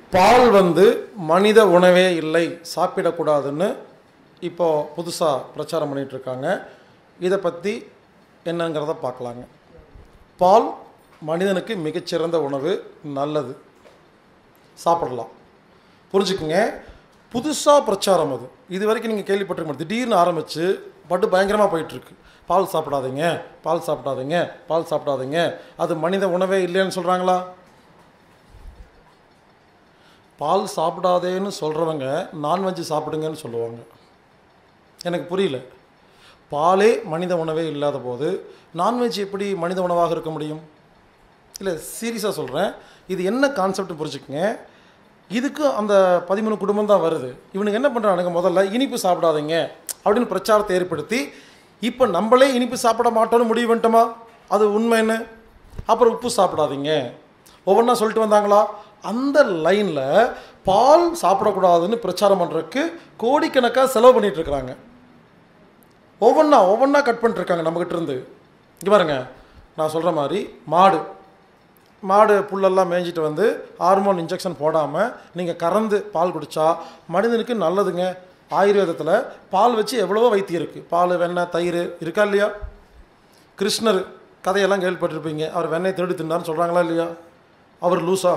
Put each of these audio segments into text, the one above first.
பால் வந்து மனித உணவே இல்லை சாப்பிடக்கூடாதுன்னு இப்போ புதுசாக பிரச்சாரம் பண்ணிட்டு இருக்காங்க இதை பற்றி என்னங்கிறத பார்க்கலாங்க பால் மனிதனுக்கு மிகச்சிறந்த உணவு நல்லது சாப்பிடலாம் புரிஞ்சுக்குங்க புதுசாக பிரச்சாரம் அது இது வரைக்கும் நீங்கள் கேள்விப்பட்டிருக்க மாட்டேன் திடீர்னு ஆரம்பித்து பட்டு பயங்கரமாக போயிட்டுருக்கு பால் சாப்பிடாதீங்க பால் சாப்பிடாதீங்க பால் சாப்பிடாதீங்க அது மனித உணவே இல்லைன்னு சொல்கிறாங்களா பால் சாப்பிடாதேன்னு சொல்கிறவங்க நான்வெஜ் சாப்பிடுங்கன்னு சொல்லுவாங்க எனக்கு புரியல பாலே மனித உணவே இல்லாத போது நான்வெஜ் எப்படி மனித உணவாக இருக்க முடியும் இல்லை சீரியஸாக சொல்கிறேன் இது என்ன கான்செப்ட் புரிஞ்சுக்கங்க இதுக்கு அந்த பதிமூணு குடும்பம் தான் வருது இவனுக்கு என்ன பண்ணுறானுங்க முதல்ல இனிப்பு சாப்பிடாதீங்க அப்படின்னு பிரச்சாரத்தை ஏற்படுத்தி இப்போ நம்மளே இனிப்பு சாப்பிட மாட்டோம்னு முடிவு பண்ணிட்டோமா அது உண்மை என்ன அப்புறம் உப்பு சாப்பிடாதீங்க ஒவ்வொன்றா சொல்லிட்டு வந்தாங்களா அந்த லைனில் பால் சாப்பிடக்கூடாதுன்னு பிரச்சாரம் பண்ணுறதுக்கு கோடிக்கணக்காக செலவு பண்ணிட்டு இருக்கிறாங்க ஒவ்வொன்றா ஒவ்வொன்றா கட் பண்ணிட்டுருக்காங்க நம்மக்கிட்ட இருந்து இங்கே பாருங்க நான் சொல்கிற மாதிரி மாடு மாடு புல்லெல்லாம் மேய்ஞ்சிட்டு வந்து ஹார்மோன் இன்ஜெக்ஷன் போடாமல் நீங்கள் கறந்து பால் குடித்தா மனிதனுக்கு நல்லதுங்க ஆயுர்வேதத்தில் பால் வச்சு எவ்வளவோ வைத்தியம் இருக்குது பால் வெண்ணெய் தயிர் இருக்கா இல்லையா கிருஷ்ணர் கதையெல்லாம் கேள்விப்பட்டிருப்பீங்க அவர் வெண்ணெய் திருடி தின்னார்னு சொல்கிறாங்களா இல்லையா அவர் லூசா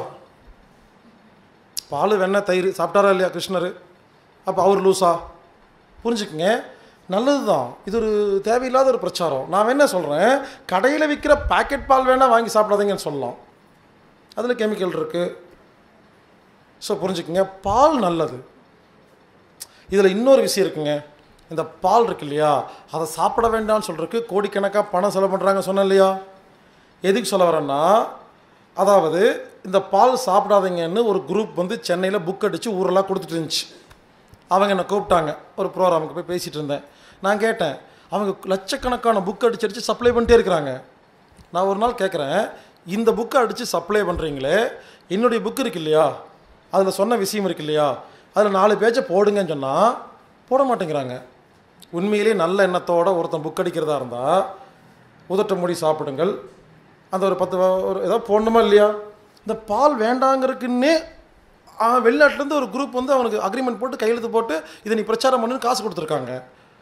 பால் வெண்ணெய் தயிர் சாப்பிட்டாரா இல்லையா கிருஷ்ணர் அப்போ அவர் லூசா புரிஞ்சுக்குங்க நல்லது தான் இது ஒரு தேவையில்லாத ஒரு பிரச்சாரம் நான் என்ன சொல்கிறேன் கடையில் விற்கிற பாக்கெட் பால் வேணால் வாங்கி சாப்பிடாதீங்கன்னு சொல்லலாம் அதில் கெமிக்கல் இருக்குது ஸோ புரிஞ்சுக்குங்க பால் நல்லது இதில் இன்னொரு விஷயம் இருக்குங்க இந்த பால் இருக்கு இல்லையா அதை சாப்பிட வேண்டாம்னு சொல்கிறதுக்கு கோடிக்கணக்காக பணம் செலவு பண்ணுறாங்க சொன்னேன் இல்லையா எதுக்கு சொல்ல வரேன்னா அதாவது இந்த பால் சாப்பிடாதீங்கன்னு ஒரு குரூப் வந்து சென்னையில் புக் அடித்து ஊரெல்லாம் கொடுத்துட்டு இருந்துச்சு அவங்க என்னை கூப்பிட்டாங்க ஒரு ப்ரோக்ராமுக்கு போய் பேசிகிட்டு இருந்தேன் நான் கேட்டேன் அவங்க லட்சக்கணக்கான புக் அடிச்சு அடித்து சப்ளை பண்ணிட்டே இருக்கிறாங்க நான் ஒரு நாள் கேட்குறேன் இந்த புக்கை அடித்து சப்ளை பண்ணுறீங்களே என்னுடைய புக் இருக்கு இல்லையா அதில் சொன்ன விஷயம் இருக்கு இல்லையா அதில் நாலு பேஜை போடுங்கன்னு சொன்னால் போட மாட்டேங்கிறாங்க உண்மையிலே நல்ல எண்ணத்தோட ஒருத்தன் புக் அடிக்கிறதா இருந்தால் உதட்ட மூடி சாப்பிடுங்கள் அந்த ஒரு பத்து வ- ஒரு ஏதோ போடணுமா இல்லையா இந்த பால் வேண்டாங்கிறதுக்குன்னே அவன் வெளிநாட்டிலேருந்து ஒரு குரூப் வந்து அவனுக்கு அக்ரிமெண்ட் போட்டு கையெழுத்து போட்டு இதை நீ பிரச்சாரம் பண்ணுன்னு காசு கொடுத்துருக்காங்க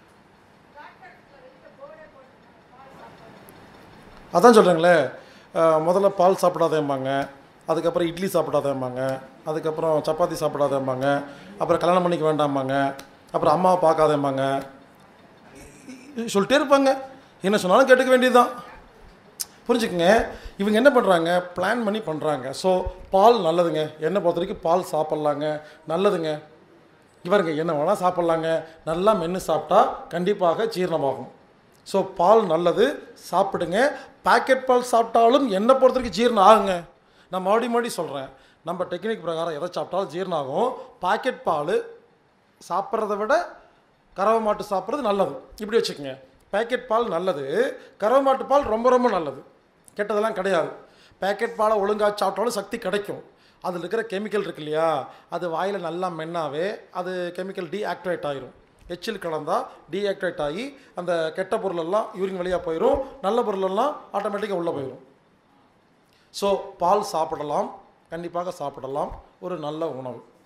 அதான் சொல்கிறேங்களே முதல்ல பால் சாப்பிடாதேம்பாங்க அதுக்கப்புறம் இட்லி சாப்பிடாதேம்பாங்க அதுக்கப்புறம் சப்பாத்தி சாப்பிடாதேம்பாங்க அப்புறம் கல்யாணம் பண்ணிக்க வேண்டாம்பாங்க அப்புறம் அம்மாவை பார்க்காதேம்பாங்க இ- சொல்லிட்டே இருப்பாங்க என்ன சொன்னாலும் கேட்டுக்க வேண்டியதுதான் புரிஞ்சுக்குங்க இவங்க என்ன பண்ணுறாங்க பிளான் பண்ணி பண்ணுறாங்க ஸோ பால் நல்லதுங்க என்னை பொறுத்த வரைக்கும் பால் சாப்பிட்லாங்க நல்லதுங்க இவருங்க என்ன வேணால் சாப்பிட்லாங்க நல்லா மென்று சாப்பிட்டா கண்டிப்பாக ஜீரணமாகும் ஸோ பால் நல்லது சாப்பிடுங்க பாக்கெட் பால் சாப்பிட்டாலும் என்னை பொறுத்த வரைக்கும் ஜீரணம் ஆகுங்க நான் மறுபடியும் மறுபடியும் சொல்கிறேன் நம்ம டெக்னிக் பிரகாரம் எதை சாப்பிட்டாலும் ஜீரணம் ஆகும் பாக்கெட் பால் சாப்பிட்றத விட கறவை மாட்டு சாப்பிட்றது நல்லது இப்படி வச்சுக்கோங்க பேக்கெட் பால் நல்லது கறவை மாட்டு பால் ரொம்ப ரொம்ப நல்லது கெட்டதெல்லாம் கிடையாது பேக்கெட் பாலை ஒழுங்காக சாப்பிட்டாலும் சக்தி கிடைக்கும் அதில் இருக்கிற கெமிக்கல் இருக்கு இல்லையா அது வாயில் நல்லா மென்னாவே அது கெமிக்கல் டீஆக்டிவேட் ஆயிரும் எச்சில் கலந்தால் டீஆக்டிவேட் ஆகி அந்த கெட்ட பொருளெல்லாம் யூரின் வழியாக போயிடும் நல்ல பொருளெல்லாம் ஆட்டோமேட்டிக்காக உள்ளே போயிடும் ஸோ பால் சாப்பிடலாம் கண்டிப்பாக சாப்பிடலாம் ஒரு நல்ல உணவு